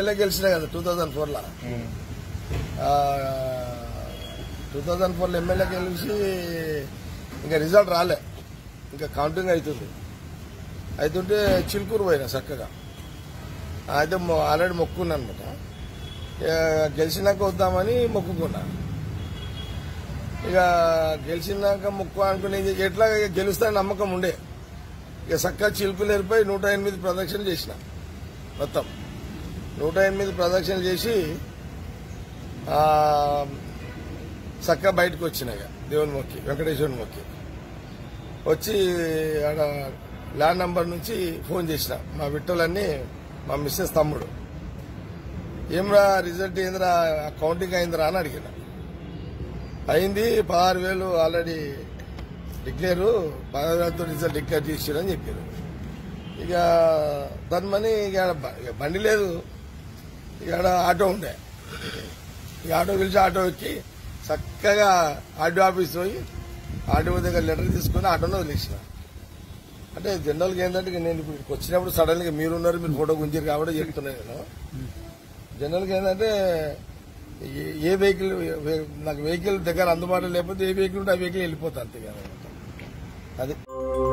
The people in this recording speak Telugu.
ఎమ్మెల్యే గెలిచిన కదా టూ థౌజండ్ ఫోర్లో టూ థౌజండ్ ఫోర్లో ఎమ్మెల్యే గెలిచి ఇంకా రిజల్ట్ రాలే ఇంకా కౌంటింగ్ అవుతుంది అవుతుంటే చిలుకూరు పోయినా చక్కగా అయితే మొ- ఆల్రెడీ మొక్కున్నా అనమాట గెలిచినాక వద్దామని మొక్కుకున్నా ఇక గెలిచినాక మొక్కు అనుకుని ఇక ఎట్లా ఇక గెలుస్తానని నమ్మకం ఉండే ఇక చక్కగా చిలుకులు ఏరిపోయి నూట ఎనిమిది ప్రదక్షిణలు చేసిన మొత్తం నూట ఎనిమిది ప్రదక్షిణలు చేసి ఆ, చక్కగా బయటకు వచ్చిన ఇక దేవుని మొక్కి వెంకటేశ్వరుని మొక్కి వచ్చి ఆడ ల్యాండ్ నంబర్ నుంచి ఫోన్ చేసిన మా విట్టలన్నీ మా మిస్సెస్ తమ్ముడు ఏమ్రా రిజల్ట్ ఏందిరా కౌంటింగ్ అయిందిరా అని అడిగిన అయింది పదహారు వేలు ఆల్రెడీ డిక్లేరు పదహారు వేలతో రిజల్ట్ డిక్లేర్ చేసారని చెప్పారు ఇక దానిమని ఇక ఆడ బ- ఇక బండి లేదు ఇక ఆడ ఆటో ఉండే ఇక ఆటో పిలిచి ఆటో ఎక్కి చక్కగా ఆర్డీ ఆఫీస్ పోయి ఆర్డీఓ దగ్గర లెటర్ తీసుకుని ఆటోలో వదిలేసిన అంటే జనరల్గా ఏంటంటే ఇక నేను ఇప్పుడు ఇక్కడికి వచ్చినప్పుడు సడన్ గా మీరున్నారు మీరు ఫోటో గుంజారు కాబట్టి చెప్తున్నాను నేను జనరల్గా ఏంటంటే ఏ- ఏ వెహికల్ వే- నాకు వెహికల్ దగ్గర అందుబాటులో లేకపోతే ఏ వెహికల్ ఉంటే ఆ వెహికల్ వెళ్ళిపోతా అంతే కదా అది